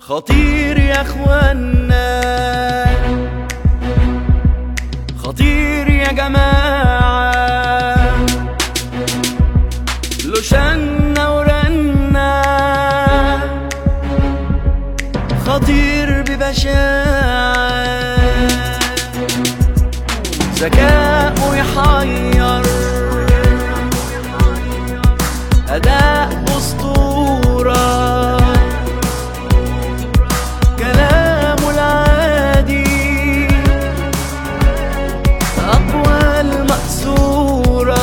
خطير يا اخوانا خطير يا جماعة لو شنا ورنا خطير ببشاعة ذكاء يحير أداء أسطورة كلامه العادي أقوال مأثورة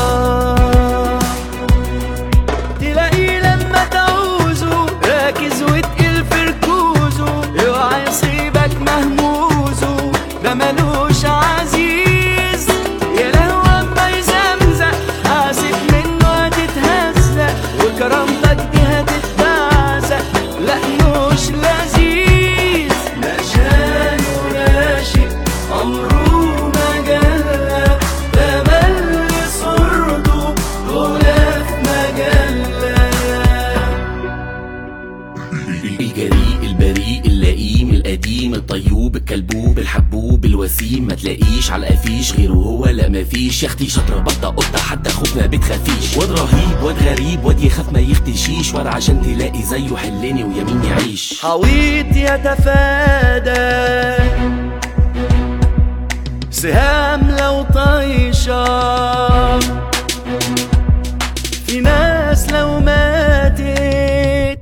تلاقيه لما تعوزه راكز وتقل في ركوزه اوعى يصيبك مهموزه ده ملوش عزيز يا لهوى اما يزمزق حاسب منه هتتهزق وكرامتك دي هتتبعزق لا مش لذيذ لا شان وراشق عمره ما جلى ده بل صورته غلاف مجلة الجريء البريء اللئيم القديم الطيوب الكلبوب الحبوب الوسيم ما تلاقيش على القفيش غيره هو لا مفيش يا اختي شطره بطه قطه حتى خوف ما بتخافيش واد رهيب واد غريب واد يخاف ما يختشيش واد عشان تلاقي زيه حلني ويمين يعيش حويط يتفادى سهام لو طايشة في ناس لو ماتت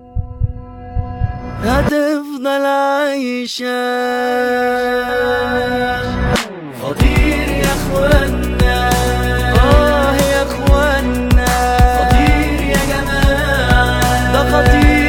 هتفضل عايشة خطير يا اخوانا اه يا اخوانا خطير يا جماعة ده خطير